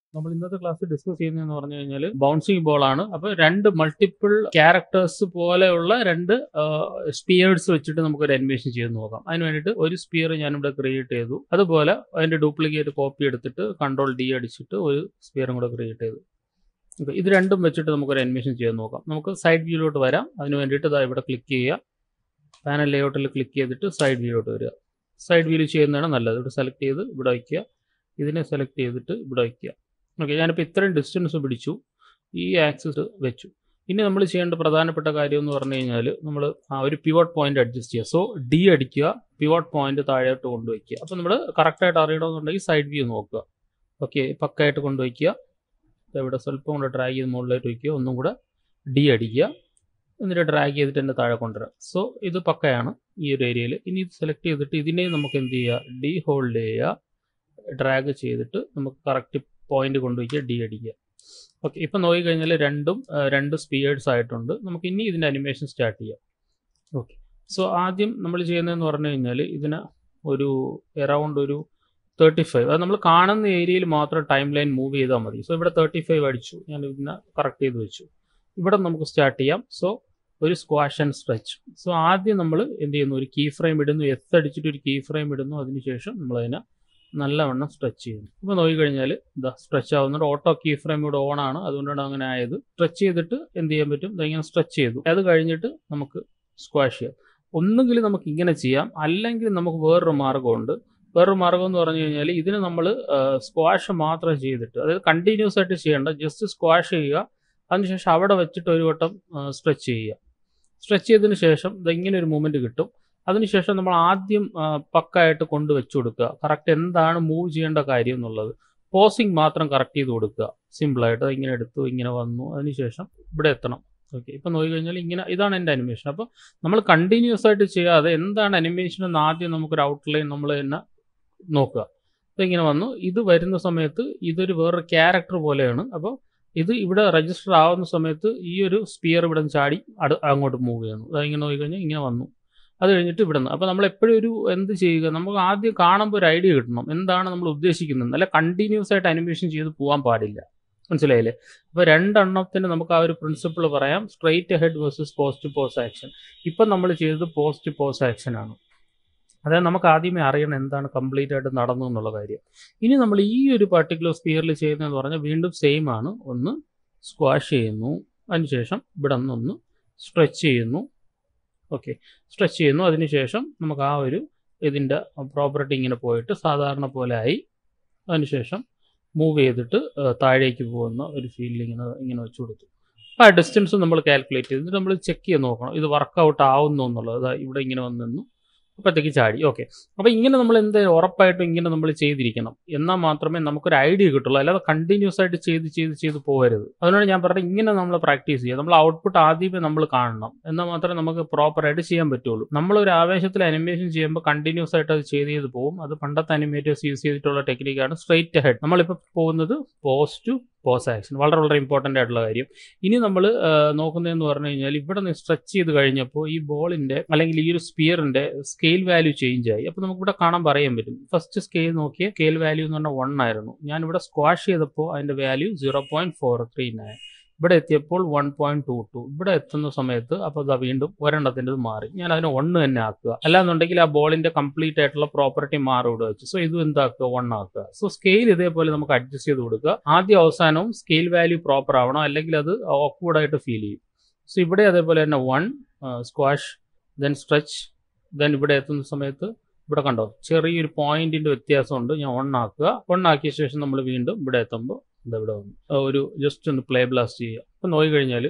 നമ്മൾ ഇന്നത്തെ class discuss ചെയ്യുന്നതെന്ന് പറഞ്ഞു കഴിഞ്ഞാൽ ബൗൺസിങ് ബോൾ ആണ് അപ്പോൾ രണ്ട് മൾട്ടിപ്പിൾ ക്യാരക്ടേഴ്സ് പോലെയുള്ള രണ്ട് സ്പിയേഴ്സ് വെച്ചിട്ട് നമുക്ക് ഒരു അനിമേഷൻ ചെയ്ത് നോക്കാം അതിന് വേണ്ടിയിട്ട് ഒരു സ്പിയർ ഞാനിവിടെ ക്രിയേറ്റ് ചെയ്തു അതുപോലെ അതിന്റെ ഡ്യൂപ്ലിക്കേറ്റ് കോപ്പി എടുത്തിട്ട് കൺട്രോൾ ഡി അടിച്ചിട്ട് ഒരു സ്പിയറും കൂടെ ക്രിയേറ്റ് ചെയ്തു ഓക്കെ ഇത് രണ്ടും വെച്ചിട്ട് നമുക്കൊരു അനിമേഷൻ ചെയ്ത് നോക്കാം നമുക്ക് സൈഡ് വ്യൂയിലോട്ട് വരാം അതിന് വേണ്ടിയിട്ട് ഇതാ ഇവിടെ ക്ലിക്ക് ചെയ്യുക പാനൽ ലേഔട്ടിൽ ക്ലിക്ക് ചെയ്തിട്ട് സൈഡ് വ്യൂയിലോട്ട് വരിക സൈഡ് വ്യൂയിൽ ചെയ്യുന്നതാണ് നല്ലത് ഇവിടെ സെലക്ട് ചെയ്ത് ഇവിടെ വയ്ക്കുക ഇതിനെ സെലക്ട് ചെയ്തിട്ട് ഇവിടെ വയ്ക്കുക ഓക്കെ ഞാനിപ്പോൾ ഇത്രയും ഡിസ്റ്റൻസ് പിടിച്ചു ഈ ആക്സിസ് വെച്ചു ഇനി നമ്മൾ ചെയ്യേണ്ട പ്രധാനപ്പെട്ട കാര്യം എന്ന് പറഞ്ഞു കഴിഞ്ഞാൽ നമ്മൾ ആ ഒരു പിവോട്ട് പോയിന്റ് അഡ്ജസ്റ്റ് ചെയ്യുക സോ ഡി അടിക്കുക പിവോട്ട് പോയിന്റ് താഴോട്ട് കൊണ്ടുവയ്ക്കുക അപ്പോൾ നമ്മൾ കറക്റ്റായിട്ട് അറിയണമെന്നുണ്ടെങ്കിൽ സൈഡ് വ്യൂ നോക്കുക ഓക്കെ പക്കായിട്ട് കൊണ്ടുവയ്ക്കുക ഇവിടെ സ്വല്പം കൂടെ ഡ്രാഗ് ചെയ്ത് മുകളിലേക്ക് വയ്ക്കുക ഒന്നും കൂടെ ഡി അടിക്കുക എന്നിട്ട് ഡ്രാഗ് ചെയ്തിട്ട് തന്നെ താഴെ കൊണ്ടുവരാം സോ ഇത് പക്കയാണ് ഈ ഒരു ഏരിയയിൽ ഇനി ഇത് സെലക്ട് ചെയ്തിട്ട് ഇതിനെ നമുക്ക് എന്ത് ചെയ്യുക ഡി ഹോൾഡ് ചെയ്യുക ഡ്രാഗ് ചെയ്തിട്ട് നമുക്ക് കറക്റ്റ് പോയിന്റ് കൊണ്ടുപോയി ഡി അടിക്കുക ഓക്കെ ഇപ്പം നോക്കിക്കഴിഞ്ഞാൽ രണ്ടും രണ്ട് സ്പീയേഴ്സ് ആയിട്ടുണ്ട് നമുക്ക് ഇനി ഇതിൻ്റെ അനിമേഷൻ സ്റ്റാർട്ട് ചെയ്യാം ഓക്കെ സോ ആദ്യം നമ്മൾ ചെയ്യുന്നതെന്ന് പറഞ്ഞു കഴിഞ്ഞാൽ ഇതിന് ഒരു എറൗണ്ട് ഒരു തേർട്ടി ഫൈവ് അത് നമ്മൾ കാണുന്ന ഏരിയയിൽ മാത്രം ടൈം ലൈൻ മൂവ് ചെയ്താൽ മതി സോ ഇവിടെ തേർട്ടി ഫൈവ് അടിച്ചു ഞാൻ ഇതിനെ കറക്റ്റ് ചെയ്ത് വെച്ചു ഇവിടെ നമുക്ക് സ്റ്റാർട്ട് ചെയ്യാം സോ ഒരു സ്ക്വാഷ് ആൻഡ് സ്ട്രെച്ച് സോ ആദ്യം നമ്മൾ എന്ത് ചെയ്യുന്നു ഒരു കീ ഫ്രെയിം ഇടുന്നു എസ് അടിച്ചിട്ട് ഒരു കീ ഫ്രെയിം ഇടുന്നു അതിനുശേഷം നമ്മൾ അതിനെ നല്ലവണ്ണം സ്ട്രെച്ച് ചെയ്യുന്നു ഇപ്പോൾ നോക്കിക്കഴിഞ്ഞാൽ ഇതാ സ്ട്രെച്ച് ആവുന്നുണ്ട് ഓട്ടോ കീ ഫ്രെയിം ഇവിടെ ഓൺ ആണ് അതുകൊണ്ടാണ് അങ്ങനെ ആയത് സ്ട്രെച്ച് ചെയ്തിട്ട് എന്ത് ചെയ്യാൻ പറ്റും ഇങ്ങനെ സ്ട്രെച്ച് ചെയ്തു അത് കഴിഞ്ഞിട്ട് നമുക്ക് സ്ക്വാഷ് ചെയ്യാം ഒന്നുകിൽ നമുക്ക് ഇങ്ങനെ ചെയ്യാം അല്ലെങ്കിൽ നമുക്ക് വേറൊരു മാർഗമുണ്ട് വേറൊരു മാർഗം എന്ന് പറഞ്ഞു കഴിഞ്ഞാൽ ഇതിന് നമ്മൾ സ്ക്വാഷ് മാത്രം ചെയ്തിട്ട് അതായത് കണ്ടിന്യൂസ് ആയിട്ട് ചെയ്യേണ്ട ജസ്റ്റ് സ്ക്വാഷ് ചെയ്യുക അതിനുശേഷം അവിടെ വെച്ചിട്ട് ഒരു വട്ടം സ്ട്രെച്ച് ചെയ്യുക സ്ട്രെച്ച് ചെയ്തതിന് ശേഷം ഇങ്ങനെ ഒരു മൂവ്മെൻറ്റ് കിട്ടും അതിനുശേഷം നമ്മൾ ആദ്യം പക്കായിട്ട് കൊണ്ട് വെച്ചു കൊടുക്കുക കറക്റ്റ് എന്താണ് മൂവ് ചെയ്യേണ്ട കാര്യം എന്നുള്ളത് പോസിങ് മാത്രം കറക്റ്റ് ചെയ്ത് കൊടുക്കുക സിമ്പിളായിട്ട് ഇങ്ങനെ എടുത്തു ഇങ്ങനെ വന്നു അതിനുശേഷം ഇവിടെ എത്തണം ഓക്കെ ഇപ്പം നോക്കിക്കഴിഞ്ഞാൽ ഇങ്ങനെ ഇതാണ് എൻ്റെ അനിമേഷൻ അപ്പോൾ നമ്മൾ കണ്ടിന്യൂസ് ആയിട്ട് ചെയ്യാതെ എന്താണ് അനിമേഷൻ എന്ന് ആദ്യം നമുക്കൊരു ഔട്ട്ലൈൻ നമ്മൾ തന്നെ നോക്കുക അപ്പോൾ ഇങ്ങനെ വന്നു ഇത് വരുന്ന സമയത്ത് ഇതൊരു വേറൊരു ക്യാരക്ടർ പോലെയാണ് അപ്പോൾ ഇത് ഇവിടെ രജിസ്റ്റർ ആവുന്ന സമയത്ത് ഈ ഒരു സ്പിയർ ഇവിടെ ചാടി അടു അങ്ങോട്ട് മൂവ് ചെയ്യുന്നു അത് ഇങ്ങനെ നോക്കിക്കഴിഞ്ഞാൽ ഇങ്ങനെ വന്നു അത് കഴിഞ്ഞിട്ട് ഇവിടെ നിന്ന് അപ്പോൾ നമ്മൾ എപ്പോഴും ഒരു എന്ത് ചെയ്യുക നമുക്ക് ആദ്യം കാണുമ്പോൾ ഒരു ഐഡിയ കിട്ടണം എന്താണ് നമ്മൾ ഉദ്ദേശിക്കുന്നത് അല്ല കണ്ടിന്യൂസ് ആയിട്ട് അനിമേഷൻ ചെയ്ത് പോകാൻ പാടില്ല മനസ്സിലായില്ലേ അപ്പോൾ രണ്ടെണ്ണത്തിന് നമുക്ക് ആ ഒരു പ്രിൻസിപ്പിൾ പറയാം straight head versus post pose action ഇപ്പം നമ്മൾ ചെയ്തത് പോസ്റ്റ് പോസ് ആക്ഷൻ ആണ് അതായത് നമുക്ക് ആദ്യമേ അറിയണം എന്താണ് കംപ്ലീറ്റ് ആയിട്ട് നടന്നു എന്നുള്ള കാര്യം ഇനി നമ്മൾ ഈ ഒരു പർട്ടിക്കുലർ സ്പിയറിൽ ചെയ്യുന്നതെന്ന് പറഞ്ഞാൽ വീണ്ടും സെയിം ആണ് ഒന്ന് സ്ക്വാഷ് ചെയ്യുന്നു അതിനുശേഷം ഇവിടെ നിന്നൊന്ന് സ്ട്രെച്ച് ചെയ്യുന്നു ഓക്കെ സ്ട്രെച്ച് ചെയ്യുന്നു അതിനുശേഷം നമുക്ക് ആ ഒരു ഇതിൻ്റെ പ്രോപ്പർട്ടി ഇങ്ങനെ പോയിട്ട് സാധാരണ പോലെ ആയി അതിനുശേഷം മൂവ് ചെയ്തിട്ട് താഴേക്ക് പോകുന്ന ഒരു ഫീൽഡ് ഇങ്ങനെ ഇങ്ങനെ വെച്ച് കൊടുത്തു അപ്പോൾ ആ ഡിസ്റ്റൻസ് നമ്മൾ കാൽക്കുലേറ്റ് ചെയ്തിട്ട് നമ്മൾ ചെക്ക് ചെയ്ത് നോക്കണം ഇത് വർക്കൗട്ട് ആവുന്നു എന്നുള്ളത് ഇവിടെ ഇങ്ങനെ വന്നു നിന്നു അപ്പോഴത്തേക്ക് ചാടി ഓക്കെ അപ്പോൾ ഇങ്ങനെ നമ്മൾ എന്ത് ഉറപ്പായിട്ടും ഇങ്ങനെ നമ്മൾ ചെയ്തിരിക്കണം എന്നാൽ മാത്രമേ നമുക്കൊരു ഐഡിയ കിട്ടുള്ളൂ അല്ലാതെ കണ്ടിന്യൂസ് ആയിട്ട് ചെയ്ത് ചെയ്ത് ചെയ്ത് പോകരുത് അതുകൊണ്ടാണ് ഞാൻ പറഞ്ഞത് ഇങ്ങനെ നമ്മൾ പ്രാക്ടീസ് ചെയ്യുക നമ്മൾ ഔട്ട്പുട്ട് ആദ്യമേ നമ്മൾ കാണണം എന്നാൽ മാത്രമേ നമുക്ക് പ്രോപ്പറായിട്ട് ചെയ്യാൻ പറ്റുള്ളൂ നമ്മളൊരു ആവേശത്തിൽ അനിമേഷൻ ചെയ്യുമ്പോൾ കണ്ടിന്യൂസ് ആയിട്ട് അത് ചെയ്ത് ചെയ്ത് പോകും അത് പണ്ടത്തെ അനിമേറ്റേഴ്സ് യൂസ് ചെയ്തിട്ടുള്ള ടെക്നിക്കാണ് സ്ട്രെയിറ്റ് ഹെഡ് നമ്മളിപ്പോൾ പോകുന്നത് പോസ് ടു പോസ് ആക്ഷൻ വളരെ വളരെ ഇമ്പോർട്ടൻ്റ് ആയിട്ടുള്ള കാര്യം ഇനി നമ്മൾ നോക്കുന്നതെന്ന് പറഞ്ഞു കഴിഞ്ഞാൽ ഇവിടെ നിന്ന് സ്ട്രെച്ച് ചെയ്ത് കഴിഞ്ഞപ്പോൾ ഈ ബോളിൻ്റെ അല്ലെങ്കിൽ ഈ ഒരു സ്പിയറിൻ്റെ സ്കെയിൽ വാല്യൂ ചേഞ്ച് ആയി അപ്പോൾ നമുക്ക് ഇവിടെ കാണാൻ പറയാൻ പറ്റും ഫസ്റ്റ് സ്കെയിൽ നോക്കിയ സ്കെയിൽ വാല്യൂ എന്ന് പറഞ്ഞാൽ വൺ ആയിരുന്നു ഞാൻ ഇവിടെ സ്ക്വാഷ് ചെയ്തപ്പോൾ അതിൻ്റെ value zero point four three nine ഇവിടെ എത്തിയപ്പോൾ വൺ പോയിന്റ് ടു ടു ഇവിടെ എത്തുന്ന സമയത്ത് അപ്പോൾ അതാ വീണ്ടും ഒരെണ്ണത്തിൻ്റെ മാറി ഞാൻ അതിനെ ഒന്ന് തന്നെ ആക്കുക അല്ലാന്നുണ്ടെങ്കിൽ ആ ബോളിന്റെ കംപ്ലീറ്റ് ആയിട്ടുള്ള പ്രോപ്പർട്ടി മാറി ഇവിടെ വെച്ച് സോ ഇതും എന്താക്കുക വൺ ആക്കുക സോ സ്കെയിൽ ഇതേപോലെ നമുക്ക് അഡ്ജസ്റ്റ് ചെയ്ത് കൊടുക്കുക ആദ്യ അവസാനവും സ്കെയിൽ വാല്യൂ പ്രോപ്പർ ആവണം അല്ലെങ്കിൽ അത് ഓക്വേർഡായിട്ട് ഫീൽ ചെയ്യും സോ ഇവിടെ അതേപോലെ തന്നെ one squash then stretch then ഇവിടെ എത്തുന്ന സമയത്ത് ഇവിടെ കണ്ടോ ചെറിയൊരു പോയിന്റിന്റെ വ്യത്യാസമുണ്ട് ഞാൻ വൺ ആക്കുക വൺ ആക്കിയ ശേഷം നമ്മൾ വീണ്ടും ഇവിടെ എത്തുമ്പോൾ ഇവിടെ വന്നു ഒരു ജസ്റ്റ് ഒന്ന് പ്ലേ ബ്ലാസ്റ്റ് ചെയ്യുക അപ്പം നോക്കിക്കഴിഞ്ഞാൽ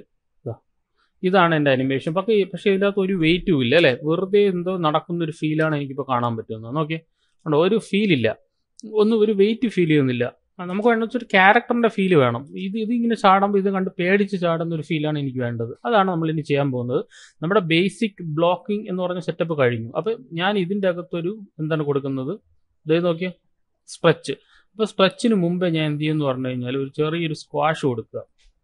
ഇതാണ് എൻ്റെ അനിമേഷൻ പക്ഷേ പക്ഷേ ഇതിനകത്ത് ഒരു വെയിറ്റും ഇല്ല അല്ലേ വെറുതെ എന്തോ നടക്കുന്ന ഒരു ഫീലാണ് എനിക്കിപ്പോൾ കാണാൻ പറ്റുന്നത് നോക്കിയേ കണ്ടോ ഒരു ഫീലില്ല ഒന്നും ഒരു വെയിറ്റ് ഫീൽ ചെയ്യുന്നില്ല നമുക്ക് വേണ്ട ഒരു ക്യാരക്ടറിൻ്റെ ഫീൽ വേണം ഇത് ഇത് ഇങ്ങനെ ചാടുമ്പോൾ ഇത് കണ്ട് പേടിച്ച് ചാടുന്ന ഒരു ഫീലാണ് എനിക്ക് വേണ്ടത് അതാണ് നമ്മൾ ഇനി ചെയ്യാൻ പോകുന്നത് നമ്മുടെ ബേസിക് ബ്ലോക്കിംഗ് എന്ന് പറഞ്ഞ സെറ്റപ്പ് കഴിഞ്ഞു അപ്പോൾ ഞാൻ ഇതിൻ്റെ അകത്തൊരു എന്താണ് കൊടുക്കുന്നത് ഇതേ നോക്കിയേ സ്ട്രെച്ച് അപ്പോൾ സ്ട്രെച്ചിന് മുമ്പേ ഞാൻ എന്ത് ചെയ്യുമെന്ന് പറഞ്ഞു കഴിഞ്ഞാൽ ഒരു ചെറിയൊരു സ്ക്വാഷ് കൊടുക്കുക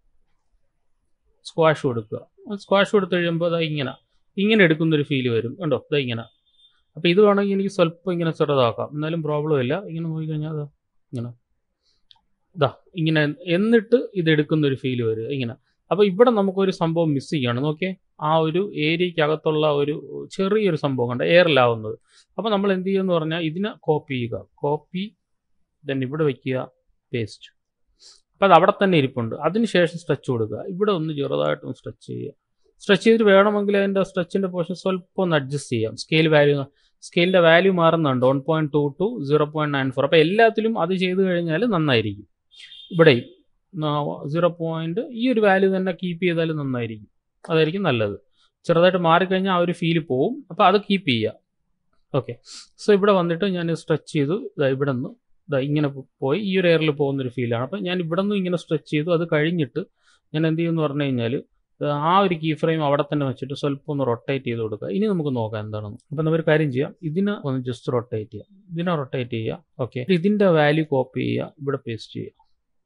സ്ക്വാഷ് കൊടുക്കുക സ്ക്വാഷ് കൊടുത്തു കഴിയുമ്പോൾ അതാ ഇങ്ങനെ ഇങ്ങനെ എടുക്കുന്നൊരു ഫീൽ വരും കണ്ടോ ഇതാ ഇങ്ങനെ അപ്പോൾ ഇത് വേണമെങ്കിൽ എനിക്ക് സ്വല്പം ഇങ്ങനെ ചെറുതാക്കാം എന്നാലും പ്രോബ്ലം ഇല്ല ഇങ്ങനെ നോക്കിക്കഴിഞ്ഞാൽ അതാ ഇങ്ങനെ ഇതാ ഇങ്ങനെ എന്നിട്ട് ഇത് എടുക്കുന്ന ഒരു ഫീൽ വരിക ഇങ്ങനെ അപ്പോൾ ഇവിടെ നമുക്കൊരു സംഭവം മിസ് ചെയ്യാണ് നോക്കിയേ ആ ഒരു ഏരിയക്കകത്തുള്ള ഒരു ചെറിയൊരു സംഭവം കണ്ട എയറിലാവുന്നത് അപ്പോൾ നമ്മൾ എന്ത് ചെയ്യുമെന്ന് പറഞ്ഞാൽ ഇതിനെ കോപ്പി ചെയ്യുക കോപ്പി ദെൻ ഇവിടെ വയ്ക്കുക പേസ്റ്റ് അപ്പോൾ അത് അവിടെ തന്നെ ഇരിപ്പുണ്ട് അതിനുശേഷം സ്ട്രെച്ച് കൊടുക്കുക ഇവിടെ ഒന്ന് ചെറുതായിട്ടൊന്ന് സ്ട്രെച്ച് ചെയ്യുക സ്ട്രെച്ച് ചെയ്തിട്ട് വേണമെങ്കിൽ അതിൻ്റെ സ്ട്രെച്ചിൻ്റെ പോർഷൻ സ്വല്പം ഒന്ന് അഡ്ജസ്റ്റ് ചെയ്യാം സ്കെയിൽ വാല്യൂ സ്കെയിലിൻ്റെ വാല്യൂ മാറുന്നുണ്ട് one point two two zero point nine four അപ്പോൾ എല്ലാത്തിലും അത് ചെയ്ത് കഴിഞ്ഞാൽ നന്നായിരിക്കും ഇവിടെയും സീറോ പോയിൻറ്റ് ഈ ഒരു വാല്യൂ തന്നെ കീപ്പ് ചെയ്താൽ നന്നായിരിക്കും അതായിരിക്കും നല്ലത് ചെറുതായിട്ട് മാറിക്കഴിഞ്ഞാൽ ആ ഒരു ഫീല് പോവും അപ്പോൾ അത് കീപ്പ് ചെയ്യുക ഓക്കെ സോ ഇവിടെ വന്നിട്ട് ഞാൻ സ്ട്രെച്ച് ചെയ്തു ഇതാ ഇവിടെ നിന്ന് ഇതാ ഇങ്ങനെ പോയി ഈ ഒരു എയറിൽ പോകുന്നൊരു ഫീലാണ് അപ്പോൾ ഞാൻ ഇവിടെ നിന്ന് ഇങ്ങനെ സ്ട്രെച്ച് ചെയ്തു അത് കഴിഞ്ഞിട്ട് ഞാൻ എന്ത് ചെയ്യുമെന്ന് പറഞ്ഞു കഴിഞ്ഞാൽ ആ ഒരു കീ ഫ്രെയിം അവിടെ തന്നെ വെച്ചിട്ട് സ്വല്പം ഒന്ന് റൊട്ടേറ്റ് ചെയ്ത് കൊടുക്കുക ഇനി നമുക്ക് നോക്കാം എന്താണെന്ന് അപ്പം നമുക്കൊരു കാര്യം ചെയ്യാം ഇതിനെ ഒന്ന് ജസ്റ്റ് റൊട്ടേറ്റ് ചെയ്യാം ഇതിനെ റൊട്ടേറ്റ് ചെയ്യുക ഓക്കെ ഇതിൻ്റെ വാല്യൂ കോപ്പി ചെയ്യുക ഇവിടെ പേസ്റ്റ് ചെയ്യുക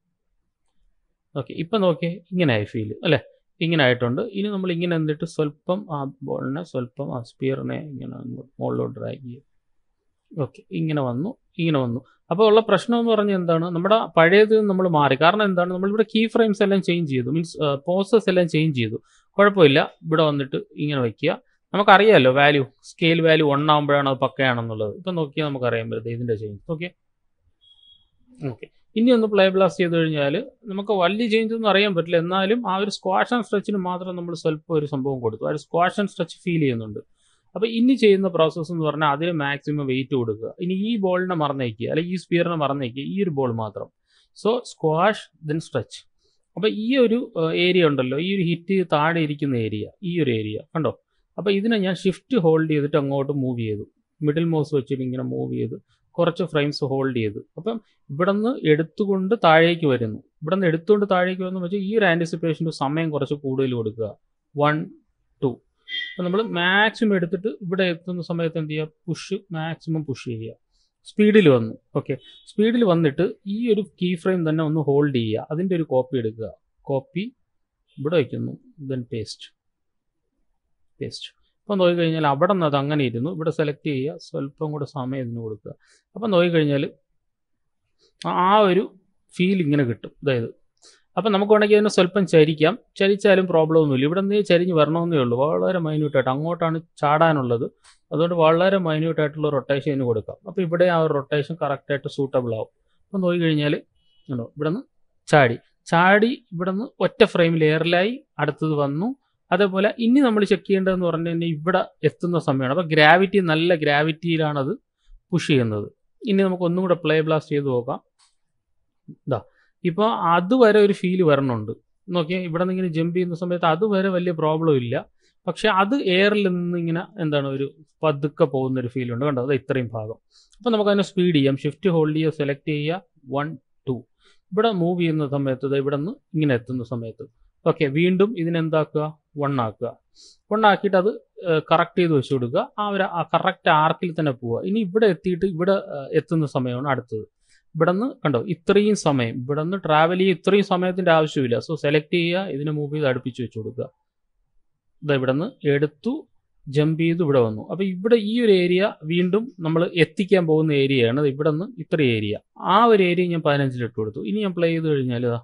ഓക്കെ ഇപ്പം നോക്കിയേ ഇങ്ങനെ ആയി ഫീൽ അല്ലേ ഇങ്ങനെ ആയിട്ടുണ്ട് ഇനി നമ്മൾ ഇങ്ങനെ എന്നിട്ട് സ്വല്പം ആ ബോളിനെ സ്വല്പം ആ സ്പിയറിനെ ഇങ്ങനെ മുകളിലോട്ട് ഡ്രാഗ് ചെയ്യും ഓക്കെ ഇങ്ങനെ വന്നു ഇങ്ങനെ വന്നു അപ്പോൾ ഉള്ള പ്രശ്നം എന്ന് പറഞ്ഞാൽ എന്താണ് നമ്മുടെ പഴയത് നമ്മൾ മാറി കാരണം എന്താണ് നമ്മളിവിടെ കീ ഫ്രെയിംസ് എല്ലാം ചേഞ്ച് ചെയ്തു മീൻസ് പോസസ് എല്ലാം ചേഞ്ച് ചെയ്തു കുഴപ്പമില്ല ഇവിടെ വന്നിട്ട് ഇങ്ങനെ വയ്ക്കുക നമുക്കറിയാമല്ലോ വാല്യൂ സ്കെയിൽ വാല്യൂ വൺ ആകുമ്പോഴാണ് അത് പക്കയാണെന്നുള്ളത് ഇപ്പം നോക്കിയാൽ നമുക്കറിയാൻ പറ്റും ഇതിൻ്റെ ചേഞ്ച് ഓക്കെ ഓക്കെ ഇനി ഒന്ന് പ്ലേ ബ്ലാസ്റ്റ് ചെയ്ത് കഴിഞ്ഞാൽ നമുക്ക് വലിയ ചേഞ്ച് ഒന്നും അറിയാൻ പറ്റില്ല എന്നാലും ആ ഒരു സ്ക്വാഷ് ആൻഡ് സ്ട്രെച്ചിന് മാത്രം നമ്മൾ സ്വല്പം ഒരു സംഭവം കൊടുത്തു ആ ഒരു സ്ക്വാഷ് ആൻഡ് സ്ട്രെച്ച് ഫീൽ ചെയ്യുന്നുണ്ട് അപ്പോൾ ഇനി ചെയ്യുന്ന പ്രോസസ്സ് എന്ന് പറഞ്ഞാൽ അതിന് മാക്സിമം വെയിറ്റ് കൊടുക്കുക ഇനി ഈ ബോളിനെ മറന്നേക്കുക അല്ലെങ്കിൽ ഈ സ്പിയറിനെ മറന്നേക്കുക ഈ ഒരു ബോൾ മാത്രം സോ സ്ക്വാഷ് ദെൻ സ്ട്രെച്ച് അപ്പോൾ ഈ ഒരു ഏരിയ ഉണ്ടല്ലോ ഈ ഒരു ഹിറ്റ് താഴെ ഇരിക്കുന്ന ഏരിയ ഈ ഒരു ഏരിയ കണ്ടോ അപ്പോൾ ഇതിനെ ഞാൻ ഷിഫ്റ്റ് ഹോൾഡ് ചെയ്തിട്ട് അങ്ങോട്ട് മൂവ് ചെയ്തു മിഡിൽ മൗസ് വെച്ചിട്ട് ഇങ്ങനെ മൂവ് ചെയ്ത് കുറച്ച് ഫ്രെയിംസ് ഹോൾഡ് ചെയ്തു അപ്പം ഇവിടെ നിന്ന് എടുത്തുകൊണ്ട് താഴേക്ക് വരുന്നു ഇവിടെ നിന്ന് എടുത്തുകൊണ്ട് താഴേക്ക് വരുന്നു വെച്ചാൽ ഈ ഒരു ആൻറ്റിസിപ്പേഷൻ്റെ സമയം കുറച്ച് കൂടുതൽ കൊടുക്കുക വൺ ടു അപ്പം നമ്മൾ മാക്സിമം എടുത്തിട്ട് ഇവിടെ എത്തുന്ന സമയത്ത് എന്ത് ചെയ്യുക പുഷ് മാക്സിമം പുഷ് ചെയ്യുക സ്പീഡിൽ വന്നു ഓക്കെ സ്പീഡിൽ വന്നിട്ട് ഈ ഒരു കീ ഫ്രെയിം തന്നെ ഒന്ന് ഹോൾഡ് ചെയ്യുക അതിൻ്റെ ഒരു കോപ്പി എടുക്കുക കോപ്പി ഇവിടെ വയ്ക്കുന്നു ദെൻ പേസ്റ്റ് പേസ്റ്റ് അപ്പോൾ നോക്കിക്കഴിഞ്ഞാൽ അവിടെ നിന്ന് അത് അങ്ങനെ ഇരുന്നു ഇവിടെ സെലക്ട് ചെയ്യുക സ്വല്പം കൂടെ സമയം ഇതിന് കൊടുക്കുക അപ്പോൾ നോക്കിക്കഴിഞ്ഞാൽ ആ ഒരു ഫീൽ ഇങ്ങനെ കിട്ടും അതായത് അപ്പം നമുക്ക് വേണമെങ്കിൽ അതിനെ സ്വല്പം ചരിക്കാം ചരിച്ചാലും പ്രോബ്ലം ഒന്നുമില്ല ഇവിടെ നിന്ന് ചരിഞ്ഞ് വരണമെന്നേ ഉള്ളൂ വളരെ മൈന്യൂട്ടായിട്ട് അങ്ങോട്ടാണ് ചാടാനുള്ളത് അതുകൊണ്ട് വളരെ മൈന്യൂട്ടായിട്ടുള്ള റൊട്ടേഷൻ ഇതിന് കൊടുക്കാം അപ്പോൾ ഇവിടെ ആ ഒരു റൊട്ടേഷൻ കറക്റ്റായിട്ട് സൂട്ടബിൾ ആവും അപ്പം നോക്കിക്കഴിഞ്ഞാൽ ഉണ്ടോ ഇവിടെ നിന്ന് ചാടി ചാടി ഇവിടെ നിന്ന് ഒറ്റ ഫ്രെയിമിൽ എയറിലായി അടുത്തത് വന്നു അതേപോലെ ഇനി നമ്മൾ ചെക്ക് ചെയ്യേണ്ടതെന്ന് പറഞ്ഞു കഴിഞ്ഞാൽ ഇവിടെ എത്തുന്ന സമയമാണ് അപ്പോൾ ഗ്രാവിറ്റി നല്ല ഗ്രാവിറ്റിയിലാണത് പുഷ് ചെയ്യുന്നത് ഇനി നമുക്ക് ഒന്നും കൂടെ പ്ലേ ബ്ലാസ്റ്റ് ചെയ്ത് നോക്കാം ഇതാ ഇപ്പോൾ അതുവരെ ഒരു ഫീൽ വരണുണ്ട് നോക്കിയാൽ ഇവിടെ നിന്ന് ഇങ്ങനെ ജമ്പ് ചെയ്യുന്ന സമയത്ത് അതുവരെ വലിയ പ്രോബ്ലം ഇല്ല പക്ഷേ അത് എയറിൽ നിന്ന് ഇങ്ങനെ എന്താണ് ഒരു പതുക്കെ പോകുന്ന ഒരു ഫീൽ ഉണ്ട് കണ്ടോ അത് ഇത്രയും ഭാഗം അപ്പോൾ നമുക്ക് അതിനെ സ്പീഡ് ചെയ്യാം ഷിഫ്റ്റ് ഹോൾഡ് ചെയ്യുക സെലക്ട് ചെയ്യുക വൺ ടു ഇവിടെ മൂവ് ചെയ്യുന്ന സമയത്ത് ഇവിടെ നിന്ന് ഇങ്ങനെ എത്തുന്ന സമയത്ത് ഓക്കെ വീണ്ടും ഇതിനെന്താക്കുക വൺ ആക്കുക വൺ ആക്കിയിട്ട് അത് കറക്റ്റ് ചെയ്ത് വെച്ച് കൊടുക്കുക ആ ഒരു കറക്റ്റ് ആർക്കിൽ തന്നെ പോവുക ഇനി ഇവിടെ എത്തിയിട്ട് ഇവിടെ എത്തുന്ന സമയമാണ് അടുത്തത് ഇവിടെ നിന്ന് കണ്ടോ ഇത്രയും സമയം ഇവിടെ നിന്ന് ട്രാവൽ ചെയ്യുക ഇത്രയും സമയത്തിൻ്റെ ആവശ്യമില്ല സോ സെലക്ട് ചെയ്യുക ഇതിനെ മൂവ് ചെയ്ത് അടുപ്പിച്ച് വെച്ച് കൊടുക്കുക ഇത് ഇവിടെ നിന്ന് എടുത്തു ജമ്പ് ചെയ്ത് ഇവിടെ വന്നു അപ്പോൾ ഇവിടെ ഈ ഒരു ഏരിയ വീണ്ടും നമ്മൾ എത്തിക്കാൻ പോകുന്ന ഏരിയയാണ് ഇവിടെ നിന്ന് ഇത്ര ഏരിയ ആ ഒരു ഏരിയ ഞാൻ പതിനഞ്ചിൽ ഇട്ട് കൊടുത്തു ഇനി ഞാൻ പ്ലേ ചെയ്ത് കഴിഞ്ഞാൽ ഇതാ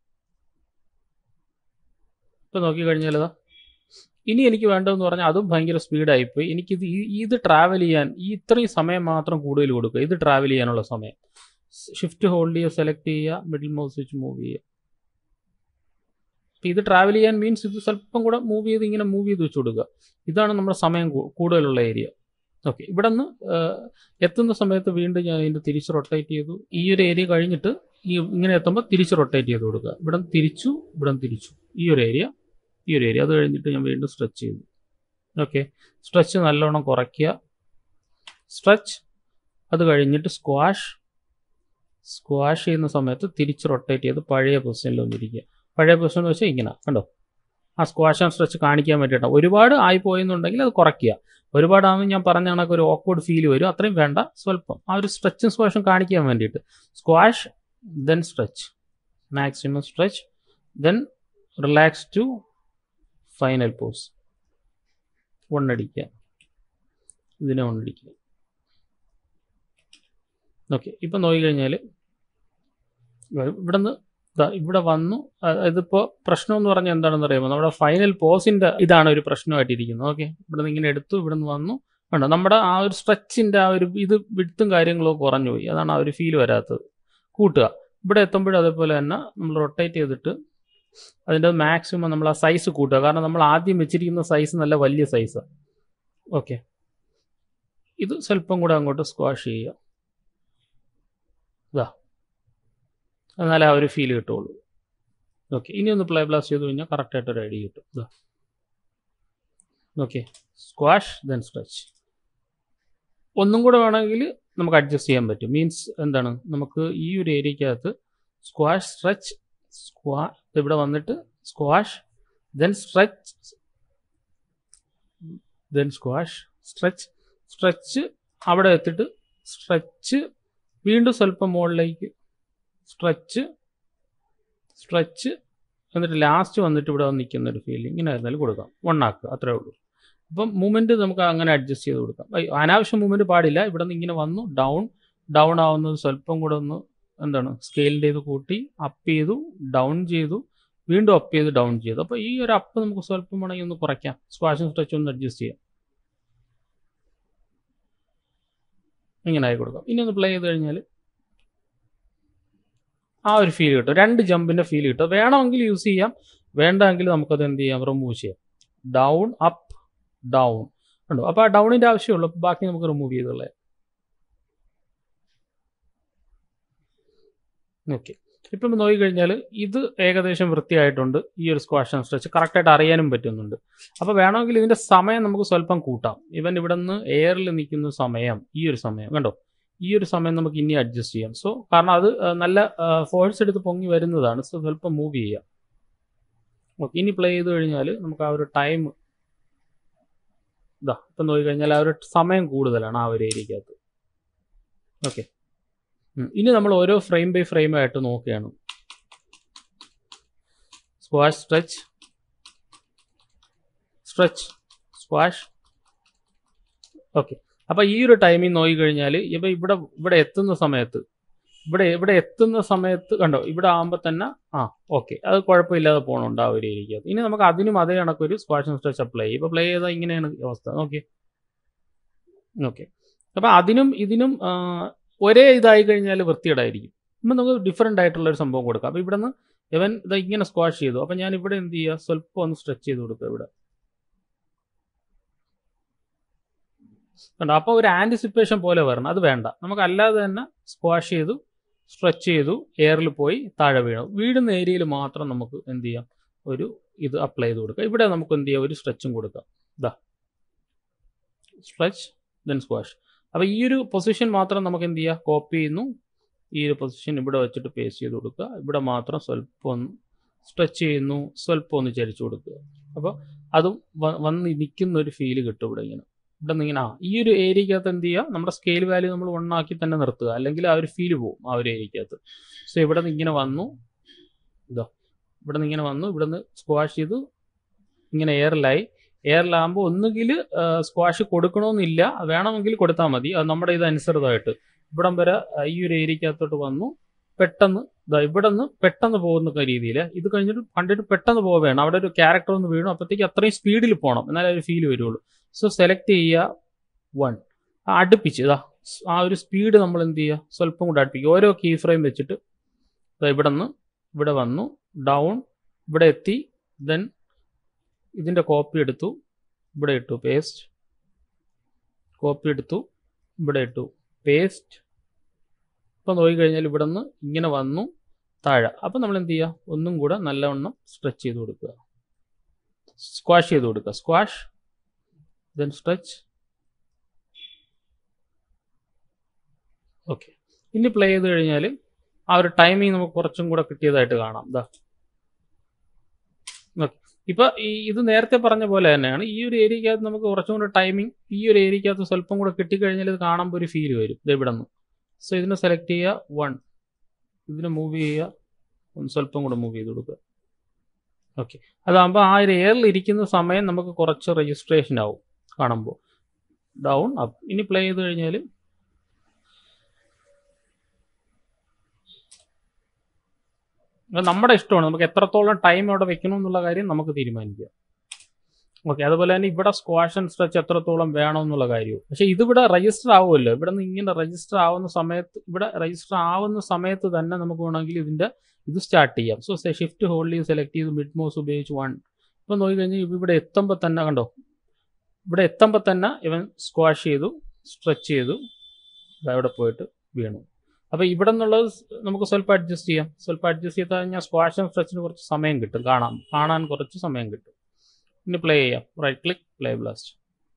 ഇപ്പോൾ നോക്കി കഴിഞ്ഞാൽ ഇതാ ഇനി എനിക്ക് വേണ്ടതെന്ന് പറഞ്ഞാൽ അതും ഭയങ്കര സ്പീഡായിപ്പോയി എനിക്കിത് ഇത് ട്രാവൽ ചെയ്യാൻ ഈ ഇത്രയും സമയം മാത്രം കൂടുതൽ കൊടുക്കുക ഇത് ട്രാവൽ ചെയ്യാനുള്ള സമയം ഷിഫ്റ്റ് ഹോൾഡ് ചെയ്യുക സെലക്ട് ചെയ്യുക മിഡിൽ മൗസ് വെച്ച് മൂവ് ചെയ്യുക അപ്പോൾ ഇത് ട്രാവൽ ചെയ്യാൻ മീൻസ് ഇത് സ്വല്പം കൂടെ മൂവ് ചെയ്ത് ഇങ്ങനെ മൂവ് ചെയ്ത് വെച്ച് കൊടുക്കുക ഇതാണ് നമ്മുടെ സമയം കൂടുതലുള്ള ഏരിയ ഓക്കെ ഇവിടെ നിന്ന് എത്തുന്ന സമയത്ത് വീണ്ടും ഞാൻ ഇതിൻ്റെ തിരിച്ച് റൊട്ടേറ്റ് ചെയ്തു ഈ ഒരു ഏരിയ കഴിഞ്ഞിട്ട് ഈ ഇങ്ങനെ എത്തുമ്പോൾ തിരിച്ച് റൊട്ടേറ്റ് ചെയ്ത് കൊടുക്കുക ഇവിടെ നിന്ന് തിരിച്ചു ഇവിടെ നിന്ന് തിരിച്ചു ഈ ഒരു ഏരിയ ഈ ഒരു ഏരിയ അത് കഴിഞ്ഞിട്ട് ഞാൻ വീണ്ടും സ്ട്രെച്ച് ചെയ്തു ഓക്കെ സ്ട്രെച്ച് നല്ലോണം കുറയ്ക്കുക സ്ട്രെച്ച് അത് കഴിഞ്ഞിട്ട് സ്ക്വാഷ് സ്ക്വാഷ് ചെയ്യുന്ന സമയത്ത് തിരിച്ച് റൊട്ടേറ്റ് ചെയ്ത് പഴയ പൊസിഷനിൽ വന്നിരിക്കുക പഴയ പൊസിഷൻ എന്ന് വെച്ചാൽ ഇങ്ങനെ കണ്ടോ ആ സ്ക്വാഷ് ആൻഡ് സ്ട്രെച്ച് കാണിക്കാൻ വേണ്ടിയിട്ടാണ് ഒരുപാട് ആയി പോയെന്നുണ്ടെങ്കിൽ അത് കുറയ്ക്കുക ഒരുപാടാകുമ്പോൾ ഞാൻ പറഞ്ഞ കണക്ക് ഒരു ഓക്വേർഡ് ഫീൽ വരും അത്രയും വേണ്ട സ്വല്പം ആ ഒരു സ്ട്രെച്ചും സ്ക്വാഷും കാണിക്കാൻ വേണ്ടിയിട്ട് squash then stretch maximum stretch then relax to final pose ഒന്നടിക്കുക ഇതിനെ ഒന്നടിക്കുക ഓക്കെ ഇപ്പം നോക്കിക്കഴിഞ്ഞാൽ ഇവിടുന്ന് ദാ ഇവിടെ വന്നു അ- ഇതിപ്പോ പ്രശ്നം എന്ന് പറഞ്ഞാൽ എന്താണെന്ന് അറിയാമോ നമ്മുടെ ഫൈനൽ പോസിന്റെ ഇതാണ് ഒരു പ്രശ്നമായിട്ടിരിക്കുന്നത് ഓക്കെ ഇവിടുന്ന് ഇങ്ങനെ എടുത്തു ഇവിടുന്ന് വന്നു കണ്ടോ നമ്മുടെ ആ ഒരു സ്ട്രെച്ചിന്റെ ആ ഒരു ഇത് വിടുത്തും കാര്യങ്ങളും കുറഞ്ഞു പോയി അതാണ് ആ ഒരു ഫീൽ വരാത്തത് കൂട്ടുക ഇവിടെ എത്തുമ്പോഴും അതേപോലെ തന്നെ നമ്മൾ റൊട്ടേറ്റ് ചെയ്തിട്ട് അതിൻ്റെ മാക്സിമം നമ്മൾ ആ സൈസ് കൂട്ടുക കാരണം നമ്മൾ ആദ്യം വെച്ചിരിക്കുന്ന സൈസ് നല്ല വലിയ സൈസാണ് ഓക്കെ ഇത് സ്വല്പം കൂടെ അങ്ങോട്ട് സ്ക്വാഷ് ചെയ്യുക ഇതാ എന്നാലേ ആ ഒരു ഫീൽ കിട്ടുള്ളൂ ഓക്കെ ഇനി ഒന്ന് പ്ലേ ബ്ലാസ്റ്റ് ചെയ്ത് കഴിഞ്ഞാൽ കറക്റ്റായിട്ട് ഒരു ഐഡിയ കിട്ടും ഇതാ ഓക്കെ സ്ക്വാഷ് ദെൻ സ്ട്രെച്ച് ഒന്നും കൂടെ വേണമെങ്കിൽ നമുക്ക് അഡ്ജസ്റ്റ് ചെയ്യാൻ പറ്റും മീൻസ് എന്താണ് നമുക്ക് ഈ ഒരു ഏരിയക്കകത്ത് സ്ക്വാഷ് സ്ട്രെച്ച് സ്ക്വാ ഇവിടെ വന്നിട്ട് squash then stretch then squash stretch stretch അവിടെ എത്തിയിട്ട് സ്ട്രെച്ച് വീണ്ടും സ്വല്പം മുകളിലേക്ക് സ്ട്രെച്ച് സ്ട്രെച്ച് എന്നിട്ട് ലാസ്റ്റ് വന്നിട്ട് ഇവിടെ വന്ന് നിൽക്കുന്ന ഒരു ഫീലിംഗ് ഇങ്ങനെ ആയിരുന്നാലും കൊടുക്കാം വൺ ആക്കുക അത്രേ ഉള്ളൂ അപ്പം മൂവ്മെൻറ്റ് നമുക്ക് അങ്ങനെ അഡ്ജസ്റ്റ് ചെയ്ത് കൊടുക്കാം അയ്യോ, അനാവശ്യ മൂവ്മെൻറ്റ് പാടില്ല ഇവിടെ നിന്ന് ഇങ്ങനെ വന്നു ഡൗൺ ഡൗൺ ആവുന്നത് സ്വല്പം കൂടെ ഒന്ന് എന്താണ് സ്കെയിലിൻ്റെ ഇത് കൂട്ടി അപ്പ് ചെയ്തു ഡൗൺ ചെയ്തു വീണ്ടും അപ്പ് ചെയ്ത് ഡൗൺ ചെയ്തു അപ്പോൾ ഈ ഒരു അപ്പ് നമുക്ക് സ്വല്പം വേണമെങ്കിൽ ഒന്ന് കുറയ്ക്കാം സ്ക്വാഷും സ്ട്രെച്ചും ഒന്ന് അഡ്ജസ്റ്റ് ചെയ്യാം ഇങ്ങനെ ആയി കൊടുക്കാം ഇനി ഒന്ന് പ്ലേ ചെയ്ത് കഴിഞ്ഞാൽ ആ ഒരു ഫീൽ കിട്ടും രണ്ട് ജമ്പിൻ്റെ ഫീൽ കിട്ടും വേണമെങ്കിൽ യൂസ് ചെയ്യാം വേണ്ടെങ്കിൽ നമുക്കത് എന്ത് ചെയ്യാം റിമൂവ് ചെയ്യാം ഡൗൺ അപ്പ് ഡൗൺ ഉണ്ടോ അപ്പോൾ ആ ഡൗണിൻ്റെ ആവശ്യമുള്ളൂ അപ്പോൾ ബാക്കി നമുക്ക് റിമൂവ് ചെയ്തുള്ളത് ഓക്കെ ഇപ്പം നോക്കിക്കഴിഞ്ഞാൽ ഇത് ഏകദേശം വൃത്തിയായിട്ടുണ്ട് ഈ ഒരു സ്ക്വാഷ് ആൻഡ് സ്ട്രെച്ച് കറക്റ്റായിട്ട് അറിയാനും പറ്റുന്നുണ്ട് അപ്പോൾ വേണമെങ്കിൽ ഇതിൻ്റെ സമയം നമുക്ക് സ്വല്പം കൂട്ടാം ഇവൻ ഇവിടെ നിന്ന് എയറിൽ നിൽക്കുന്ന സമയം ഈ ഒരു സമയം കണ്ടോ ഈ ഒരു സമയം നമുക്ക് ഇനി അഡ്ജസ്റ്റ് ചെയ്യാം സോ കാരണം അത് ആ, നല്ല ഫോഴ്സ് എടുത്ത് പൊങ്ങി വരുന്നതാണ് സോ സ്വല്പം മൂവ് ചെയ്യാം ഓക്കെ ഇനി പ്ലേ ചെയ്ത് കഴിഞ്ഞാൽ നമുക്ക് ആ ഒരു ടൈം ഇതാ ഇപ്പം നോക്കിക്കഴിഞ്ഞാൽ ആ ഒരു സമയം കൂടുതലാണ് ആ ഒരു ഏരിയക്കകത്ത് ഓക്കെ ഇനി നമ്മൾ ഓരോ ഫ്രെയിം ബൈ ഫ്രെയിം ആയിട്ട് നോക്കുകയാണ് squash stretch stretch squash okay അപ്പോൾ ഈ ഒരു ടൈമിൽ നോക്കിക്കഴിഞ്ഞാൽ ഇപ്പം ഇവിടെ ഇവിടെ എത്തുന്ന സമയത്ത് ഇവിടെ ഇവിടെ എത്തുന്ന സമയത്ത് കണ്ടോ ഇവിടെ ആകുമ്പോൾ തന്നെ ആ ഓക്കെ അത് കുഴപ്പമില്ലാതെ പോകണുണ്ട് ആ ഒരു ഏരിയക്കകത്ത് ഇനി നമുക്ക് അതിനും അതേ കണക്കൊരു സ്ക്വാഷ് സ്ട്രെച്ച് അപ്ലൈ ചെയ്യും ഇപ്പോൾ പ്ലേ ചെയ്താൽ ഇങ്ങനെയാണ് അവസ്ഥ ഓക്കെ ഓക്കെ അപ്പോൾ അതിനും ഇതിനും ആ, ഒരേ ഇതായി കഴിഞ്ഞാൽ വൃത്തികേടായിരിക്കും ഇപ്പം നമുക്ക് ഡിഫറെൻ്റ് ആയിട്ടുള്ള ഒരു സംഭവം കൊടുക്കാം അപ്പോൾ ഇവിടെ നിന്ന് ഇവൻ ഇത് ഇങ്ങനെ സ്ക്വാഷ് ചെയ്തു അപ്പോൾ ഞാൻ ഇവിടെ എന്ത് ചെയ്യുക സ്വല്പം ഒന്ന് സ്ട്രെച്ച് ചെയ്ത് കൊടുക്കുക ഇവിടെ കണ്ടോ അപ്പോൾ ഒരു ആൻറ്റിസിപ്പേഷൻ പോലെ വരണം അത് വേണ്ട നമുക്ക് അല്ലാതെ തന്നെ സ്ക്വാഷ് ചെയ്തു സ്ട്രെച്ച് ചെയ്തു എയറിൽ പോയി താഴെ വീണു വീഴുന്ന ഏരിയയിൽ മാത്രം നമുക്ക് എന്ത് ചെയ്യാം ഒരു ഇത് അപ്ലൈ ചെയ്ത് കൊടുക്കാം ഇവിടെ നമുക്ക് എന്ത് ചെയ്യാം ഒരു സ്ട്രെച്ചും കൊടുക്കാം ഇതാ സ്ട്രെച്ച് ദെൻ സ്ക്വാഷ് അപ്പോൾ ഈ ഒരു പൊസിഷൻ മാത്രം നമുക്ക് എന്ത് ചെയ്യുക കോപ്പി ചെയ്യുന്നു ഈ ഒരു പൊസിഷൻ ഇവിടെ വെച്ചിട്ട് പേസ്റ്റ് ചെയ്ത് കൊടുക്കുക ഇവിടെ മാത്രം സ്വല്പം ഒന്ന് സ്ട്രെച്ച് ചെയ്യുന്നു സ്വല്പം ഒന്ന് ചരിച്ചു കൊടുക്കുക അപ്പോൾ അതും വ- വന്ന് നിൽക്കുന്ന ഒരു ഫീല് കിട്ടും ഇവിടെ ഇങ്ങനെ ഇവിടെ നിന്ന് ഇങ്ങനെ ആ ഈ ഒരു ഏരിയക്കകത്ത് എന്ത് ചെയ്യുക നമ്മുടെ സ്കെയിൽ വാല്യൂ നമ്മൾ ഒന്നാക്കി തന്നെ നിർത്തുക അല്ലെങ്കിൽ ആ ഒരു ഫീല് പോകും ആ ഒരു ഏരിയക്കകത്ത് സോ ഇവിടെ നിന്ന് ഇങ്ങനെ വന്നു ഇതോ ഇവിടെ നിന്ന് ഇങ്ങനെ വന്നു ഇവിടെ നിന്ന് സ്ക്വാഷ് ചെയ്തു ഇങ്ങനെ എയറിലായി എയറിലാകുമ്പോൾ ഒന്നുകിൽ സ്ക്വാഷ് കൊടുക്കണമെന്നില്ല വേണമെങ്കിൽ കൊടുത്താൽ മതി അത് നമ്മുടെ ഇതനുസൃതമായിട്ട് ഇവിടം വരെ ആ, ഈ ഒരു ഏരിയക്കകത്തോട്ട് വന്നു പെട്ടെന്ന് ഇതാ ഇവിടെ നിന്ന് പെട്ടെന്ന് പോകുന്ന രീതിയിൽ ഇത് കഴിഞ്ഞിട്ട് കണ്ടിട്ട് പെട്ടെന്ന് പോവുകയാണ് അവിടെ ഒരു ക്യാരക്ടർ ഒന്ന് വീണു അപ്പോഴത്തേക്ക് അത്രയും സ്പീഡിൽ പോകണം എന്നാലേ ഒരു ഫീൽ വരുള്ളൂ സോ സെലക്ട് ചെയ്യുക വൺ അടുപ്പിച്ച് ഇതാ സ് ആ ഒരു സ്പീഡ് നമ്മൾ എന്ത് ചെയ്യുക സ്വല്പം കൂടെ അടുപ്പിക്കുക ഓരോ കീ ഫ്രെയിം വെച്ചിട്ട് ദാ ഇവിടെ നിന്ന് ഇവിടെ വന്നു ഡൗൺ ഇവിടെ എത്തി ദെൻ ഇതിൻ്റെ കോപ്പി എടുത്തു ഇവിടെ ഇട്ടു പേസ്റ്റ് കോപ്പി എടുത്തു ഇവിടെ ഇട്ടു പേസ്റ്റ് ഇപ്പം നോക്കിക്കഴിഞ്ഞാൽ ഇവിടെ നിന്ന് ഇങ്ങനെ വന്നു താഴെ അപ്പം നമ്മൾ എന്ത് ചെയ്യുക ഒന്നും കൂടെ നല്ലവണ്ണം സ്ട്രെച്ച് ചെയ്ത് കൊടുക്കുക സ്ക്വാഷ് ചെയ്ത് കൊടുക്കുക സ്ക്വാഷ് ദെൻ സ്ട്രെച്ച് ഓക്കെ ഇനി പ്ലേ ചെയ്ത് കഴിഞ്ഞാൽ ആ ഒരു ടൈമിങ് നമുക്ക് കുറച്ചും കൂടെ കിട്ടിയതായിട്ട് കാണാം ഇതാ ഓക്കെ ഇപ്പൊ ഈ ഇത് നേരത്തെ പറഞ്ഞ പോലെ തന്നെയാണ് ഈ ഒരു ഏരിയക്കകത്ത് നമുക്ക് കുറച്ചും കൂടെ ടൈമിങ് ഈ ഒരു ഏരിയക്കകത്ത് സ്വല്പം കൂടെ കിട്ടിക്കഴിഞ്ഞാൽ ഇത് കാണുമ്പോൾ ഒരു ഫീൽ വരും ഇത് ഇവിടെ നിന്ന് സോ ഇതിനെ സെലക്ട് ചെയ്യുക വൺ ഇതിനെ മൂവ് ചെയ്യുക ഒന്ന് സ്വല്പം കൂടെ മൂവ് ചെയ്ത് കൊടുക്കുക ഓക്കെ അതാകുമ്പോൾ ആ ഒരു എയറിൽ ഇരിക്കുന്ന സമയം നമുക്ക് കുറച്ച് രജിസ്ട്രേഷൻ ആവും കാണുമ്പോൾ ഡൗൺ അപ്പ് ഇനി പ്ലേ ചെയ്ത് കഴിഞ്ഞാൽ അത് നമ്മുടെ ഇഷ്ടമാണ് നമുക്ക് എത്രത്തോളം ടൈം അവിടെ വെക്കണം എന്നുള്ള കാര്യം നമുക്ക് തീരുമാനിക്കാം ഓക്കെ അതുപോലെ തന്നെ ഇവിടെ സ്ക്വാഷ് ആൻഡ് സ്ട്രെച്ച് എത്രത്തോളം വേണം എന്നുള്ള കാര്യവും പക്ഷേ ഇതിവിടെ രജിസ്റ്റർ ആവുമല്ലോ ഇവിടെ നിന്ന് ഇങ്ങനെ രജിസ്റ്റർ ആവുന്ന സമയത്ത് ഇവിടെ രജിസ്റ്റർ ആവുന്ന സമയത്ത് തന്നെ നമുക്ക് വേണമെങ്കിൽ ഇതിൻ്റെ ഇത് സ്റ്റാർട്ട് ചെയ്യാം സോ ഷിഫ്റ്റ് ഹോൾഡ് സെലക്ട് ചെയ്ത് മിഡ് മോസ് ഉപയോഗിച്ച് വൺ ഇപ്പം നോക്കിക്കഴിഞ്ഞാൽ ഇവിടെ എത്തുമ്പോൾ തന്നെ കണ്ടോ ഇവിടെ എത്തുമ്പോൾ തന്നെ ഇവൻ സ്ക്വാഷ് ചെയ്തു സ്ട്രെച്ച് ചെയ്തു അവിടെ പോയിട്ട് വീണു അപ്പോൾ ഇവിടെ നിന്നുള്ളത് നമുക്ക് സ്വല്പം അഡ്ജസ്റ്റ് ചെയ്യാം സ്വല്പം അഡ്ജസ്റ്റ് ചെയ്ത് കഴിഞ്ഞാൽ സ്ക്വാഷ് ആൻഡ് സ്ട്രെച്ചിന് കുറച്ച് സമയം കിട്ടും കാണാം കാണാൻ കുറച്ച് സമയം കിട്ടും ഇനി പ്ലേ ചെയ്യാം right click play blast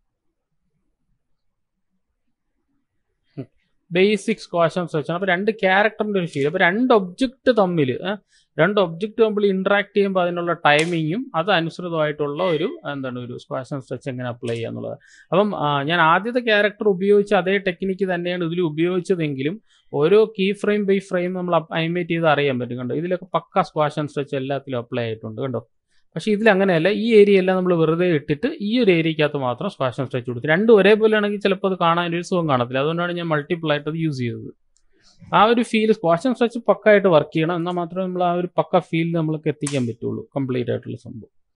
basic squash and stretch അപ്പോൾ രണ്ട് ക്യാരക്ടറിൻ്റെ ഒരു ഫീൽ അപ്പോൾ രണ്ട് ഒബ്ജക്റ്റ് തമ്മിൽ രണ്ട് ഒബ്ജക്റ്റ് തമ്മിൽ ഇൻട്രാക്ട് ചെയ്യുമ്പോൾ അതിനുള്ള ടൈമിങ്ങും അത് അനുസൃതമായിട്ടുള്ള ഒരു എന്താണ് ഒരു സ്ക്വാഷ് ആൻഡ് സ്ട്രെച്ച് എങ്ങനെ അപ്ലൈ ചെയ്യുക എന്നുള്ളത് അപ്പം ആ, ഞാൻ ആദ്യത്തെ ക്യാരക്ടർ ഉപയോഗിച്ച അതേ ടെക്നിക്ക് തന്നെയാണ് ഇതിൽ ഉപയോഗിച്ചതെങ്കിലും ഓരോ കീ ഫ്രെയിം ബൈ ഫ്രെയിം നമ്മൾ അനിമേറ്റ് ചെയ്ത് അറിയാൻ പറ്റും കണ്ടോ ഇതിലൊക്കെ പക്ക സ്ക്വാഷ് ആൻഡ് സ്ട്രെച്ച് എല്ലാത്തിലും അപ്ലൈ ആയിട്ടുണ്ട് കണ്ടോ പക്ഷേ ഇതിൽ അങ്ങനെയല്ല ഈ ഏരിയ എല്ലാം നമ്മൾ വെറുതെ ഇട്ടിട്ട് ഈ ഒരു ഏരിയക്കകത്ത് മാത്രം സ്ക്വാഷ് ആൻഡ് സ്ട്രെച്ച് കൊടുത്തു രണ്ടും ഒരേപോലെ ആണെങ്കിൽ ചിലപ്പോൾ അത് കാണാൻ ഒരു സുഖം കാണത്തില്ല അതുകൊണ്ടാണ് ഞാൻ മൾട്ടിപ്പിൾ ആയിട്ട് അത് യൂസ് ചെയ്തത് ആ ഒരു ഫീൽ സ്ക്വാഷ് ആൻഡ് സ്ട്രെച്ച് പക്കായിട്ട് വർക്ക് ചെയ്യണം എന്നാൽ മാത്രമേ നമ്മൾ ആ ഒരു പക്ക ഫീൽ നമ്മൾക്ക് എത്തിക്കാൻ പറ്റുള്ളൂ കംപ്ലീറ്റ് ആയിട്ടുള്ള സംഭവം